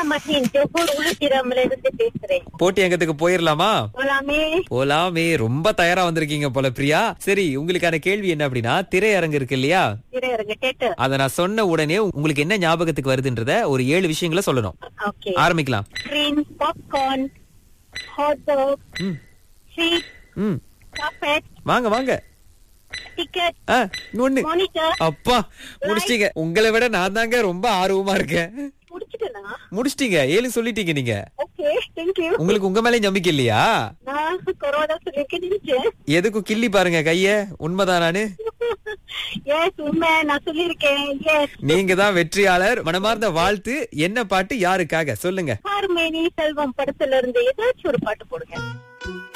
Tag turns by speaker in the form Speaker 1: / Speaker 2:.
Speaker 1: மஹின் Johor உளுத்திரம்ல இருந்து பேசுறேன்
Speaker 2: போட்டி அங்கத்துக்கு போயிரலாமா
Speaker 1: போலாமே
Speaker 2: போலாமே ரொம்ப தயாரா வந்திருக்கீங்க போல பிரியா சரி உங்களுக்கான கேள்வி என்ன அப்படின்னா திரையரங்கு இருக்கு இல்லையா
Speaker 1: திரையரங்க கேட்டு
Speaker 2: அத நான் சொன்ன உடனே உங்களுக்கு என்ன ஞாபகத்துக்கு வருதுன்றத ஒரு ஏழு விஷயங்களை சொல்லணும்
Speaker 1: ஓகே
Speaker 2: ஆரம்பிக்கலாம்
Speaker 1: ட்ரெயின் பாப்கார்ன் ஹாட் டாக்
Speaker 2: ம்
Speaker 1: ஸ்வீட்
Speaker 2: ம்
Speaker 1: கார்பெட்
Speaker 2: வாங்க வாங்க
Speaker 1: டிக்கெட்
Speaker 2: ஆ, இன்னொன்னு
Speaker 1: மானிட்டர்
Speaker 2: அப்பா முடிச்சிட்டீங்க உங்களை விட நான் தாங்க ரொம்ப ஆர்வமா இருக்கேன்
Speaker 1: முடிச்சிட்டேனா
Speaker 2: முடிச்சிட்டீங்க ஏழு சொல்லிட்டீங்க நீங்க
Speaker 1: ஓகே தேங்க்யூ
Speaker 2: உங்களுக்கு உங்க மேலே நம்பிக்கை இல்லையா
Speaker 1: நான் கொரோனா சொல்லிருக்கேன் நினைச்சேன்
Speaker 2: எதுக்கும் கிள்ளி பாருங்க கைய உண்மைதான் நானு
Speaker 1: எஸ் உண்மை நான் சொல்லியிருக்கேன் எஸ்
Speaker 2: நீங்க தான் வெற்றியாளர் மனமார்ந்த வாழ்த்து என்ன பாட்டு யாருக்காக சொல்லுங்க
Speaker 1: ஹார்மேனி செல்வம் படத்துல இருந்து ஏதாச்சும் ஒரு பாட்டு போடுங்க